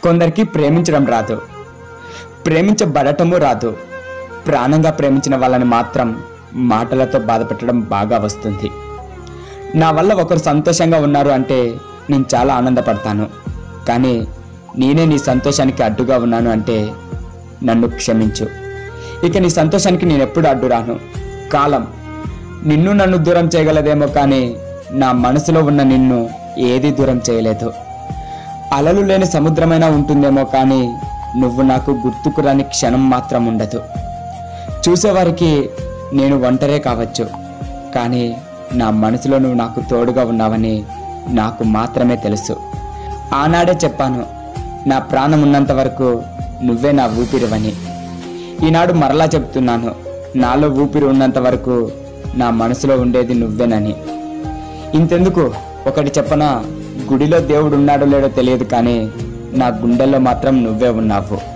కొందరికి ప్రేమించడం రాదు ప్రేమించబడటము రాదు ప్రాణంగా ప్రేమించిన వాళ్ళని మాత్రం మాటలతో బాధపెట్టడం బాగా వస్తుంది నా వల్ల ఒకరు సంతోషంగా ఉన్నారు అంటే నేను చాలా ఆనందపడతాను కానీ నేనే నీ సంతోషానికి అడ్డుగా ఉన్నాను అంటే నన్ను క్షమించు ఇక నీ సంతోషానికి నేను ఎప్పుడు అడ్డు రాను కాలం నిన్ను నన్ను దూరం చేయగలదేమో కానీ నా మనసులో ఉన్న నిన్ను ఏది దూరం చేయలేదు అలలు లేని సముద్రమైనా ఉంటుందేమో కానీ నువ్వు నాకు గుర్తుకు రాని క్షణం మాత్రం ఉండదు చూసేవారికి నేను ఒంటరే కావచ్చు కానీ నా మనసులో నువ్వు నాకు తోడుగా ఉన్నావని నాకు మాత్రమే తెలుసు ఆనాడే చెప్పాను నా ప్రాణం ఉన్నంత వరకు నువ్వే నా ఊపిరివని ఈనాడు మరలా చెప్తున్నాను నాలో ఊపిరి ఉన్నంత వరకు నా మనసులో ఉండేది నువ్వేనని ఇంతెందుకు ఒకటి చెప్పనా గుడిలో దేవుడు ఉన్నాడో లేడో తెలియదు కానీ నా గుండెల్లో మాత్రం నువ్వే ఉన్నావు